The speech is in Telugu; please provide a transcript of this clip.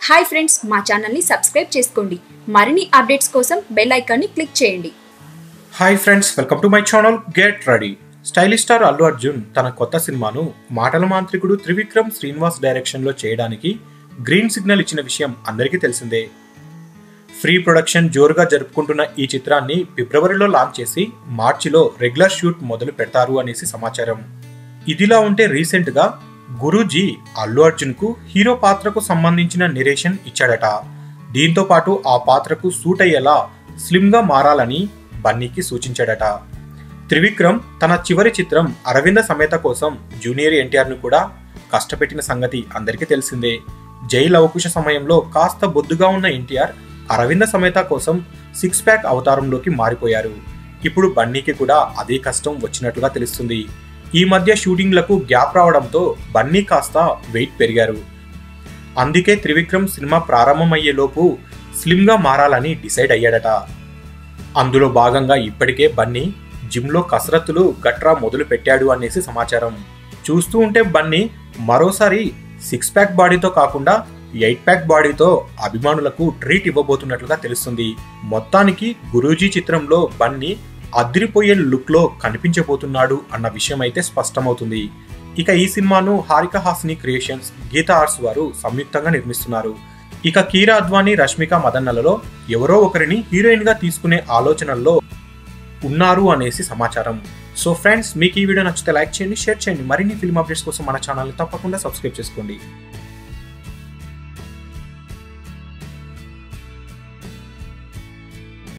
హాయ్ ఫ్రెండ్స్ మా ఛానల్ని సబ్స్క్రైబ్ చేసుకోండి మరిన్ని అప్డేట్స్ కోసం బెల్ ఐకాన్ని క్లిక్ చేయండి hi friends welcome to my channel get ready stylish star Allu Arjun తన కొత్త సినిమాను మాటల మాంత్రికుడు త్రివిక్రమ్ శ్రీనివాస్ డైరెక్షన్లో చేయడానికి గ్రీన్ సిగ్నల్ ఇచ్చిన విషయం అందరికీ తెలిసిందే ఫ్రీ ప్రొడక్షన్ జోరుగా జరుపుకుంటున్న ఈ చిత్రాన్ని ఫిబ్రవరిలో లాంచ్ చేసి మార్చిలో రెగ్యులర్ షూట్ మొదలు పెడతారు అనేసి సమాచారం ఇదిలా ఉంటే రీసెంట్గా గురూజీ అల్లు అర్జున్కు హీరో పాత్రకు సంబంధించిన నిరేషన్ ఇచ్చాడట దీంతో పాటు ఆ పాత్రకు సూట్ అయ్యేలా స్లిమ్గా మారాలని బన్నీకి సూచించాడట త్రివిక్రమ్ తన చివరి చిత్రం అరవింద సమేత కోసం జూనియర్ ఎన్టీఆర్ను కూడా కష్టపెట్టిన సంగతి అందరికీ తెలిసిందే జై లవకుశ సమయంలో కాస్త బొద్దుగా ఉన్న ఎన్టీఆర్ అరవింద సమేత కోసం సిక్స్ ప్యాక్ అవతారంలోకి మారిపోయారు ఇప్పుడు బన్నీకి కూడా అదే కష్టం వచ్చినట్లుగా తెలుస్తుంది ఈ మధ్య షూటింగ్లకు గ్యాప్ రావడంతో బన్నీ కాస్త వెయిట్ పెరిగారు అందుకే త్రివిక్రమ్ సినిమా ప్రారంభమయ్యేలోపు స్లిమ్గా మారాలని డిసైడ్ అయ్యాడట అందులో భాగంగా ఇప్పటికే బన్నీ జిమ్లో కసరత్తులు గట్రా మొదలు పెట్టాడు అనేసి సమాచారం చూస్తూ ఉంటే బన్నీ మరోసారి సిక్స్ ప్యాక్ బాడీతో కాకుండా ఎయిట్ ప్యాక్ బాడీతో అభిమానులకు ట్రీట్ ఇవ్వబోతున్నట్లుగా తెలుస్తుంది మొత్తానికి గురూజీ చిత్రంలో బన్నీ అదిరిపోయే లుక్లో కనిపించబోతున్నాడు అన్న విషయం అయితే స్పష్టమవుతుంది ఇక ఈ సినిమాను హారిక హాసిని క్రియేషన్స్ గీతా ఆర్ట్స్ వారు సంయుక్తంగా నిర్మిస్తున్నారు ఇక కీరా అద్వానీ రష్మిక మదన్నలలో ఎవరో ఒకరిని హీరోయిన్ గా తీసుకునే ఆలోచనల్లో ఉన్నారు అనేసి సమాచారం సో ఫ్రెండ్స్ మీకు ఈ వీడియో నచ్చితే లైక్ చేయండి షేర్ చేయండి మరిన్ని ఫిల్మ్ అప్డేట్స్ కోసం మన ఛానల్ని తప్పకుండా సబ్స్క్రైబ్ చేసుకోండి